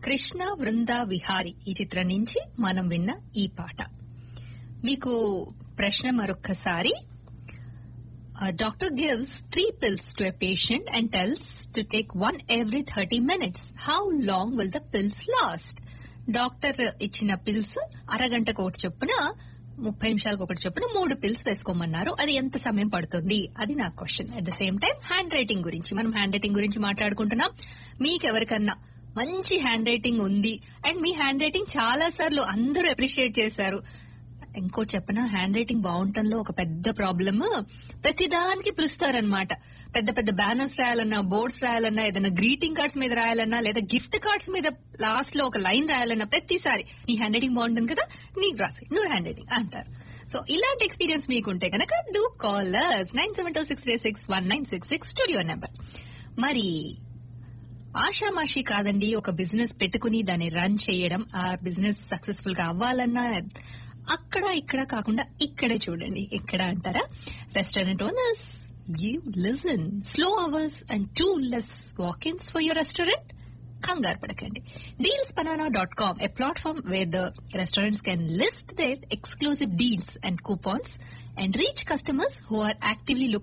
కృష్ణ వృంద విహారి ఈ చిత్రం నుంచి మనం విన్న ఈ పాట మీకు ప్రశ్న మరొక్కసారి doctor gives three pills to a patient and tells to take one every thirty minutes how long will the pills last doctor ఇచ్చిన పిల్స్ అరగంటకు ఒకటి చొప్పున ముప్పై నిమిషాలకు ఒకటి చొప్పున మూడు పిల్స్ వేసుకోమన్నారు అది ఎంత సమయం పడుతుంది అది నా question at the same time handwriting గురించి మనం హ్యాండ్ రైటింగ్ గురించి మాట్లాడుకుంటున్నాం మీకెవరికన్నా మంచి హ్యాండ్ రైటింగ్ ఉంది అండ్ మీ హ్యాండ్ రైటింగ్ చాలా సార్లు అందరూ అప్రిషియేట్ చేశారు ఇంకోటి చెప్పనా హ్యాండ్ రైటింగ్ బాగుంటంలో ఒక పెద్ద ప్రాబ్లమ్ ప్రతిదానికి పిలుస్తారనమాట పెద్ద పెద్ద బ్యానర్స్ రాయాలన్నా బోర్డ్స్ రాయాలన్నా ఏదైనా గ్రీటింగ్ కార్డ్స్ మీద రాయాలన్నా లేదా గిఫ్ట్ కార్డ్స్ మీద లాస్ట్ లో ఒక లైన్ రాయాలన్నా ప్రతిసారి నీ హ్యాండ్ రైటింగ్ బాగుంటుంది కదా నీకు రాసి నువ్వు హ్యాండ్ రైటింగ్ అంటారు సో ఇలాంటి ఎక్స్పీరియన్స్ మీకుంటే కనుక do callers nine seven two six three six one nine six six studio number మరి ఆషామాషి కాదండి ఒక బిజినెస్ పెట్టుకుని దాన్ని రన్ చేయడం ఆ బిజినెస్ సక్సెస్ఫుల్ గా అవ్వాలన్నా అక్కడ ఇక్కడ కాకుండా ఇక్కడే చూడండి ఇక్కడ అంటారా restaurant owners you listen slow hours and too less walk-ins for your restaurant కంగారు పడకండి deals banana dot com a platform where the restaurants can list their exclusive deals and coupons and reach customers who are actively looking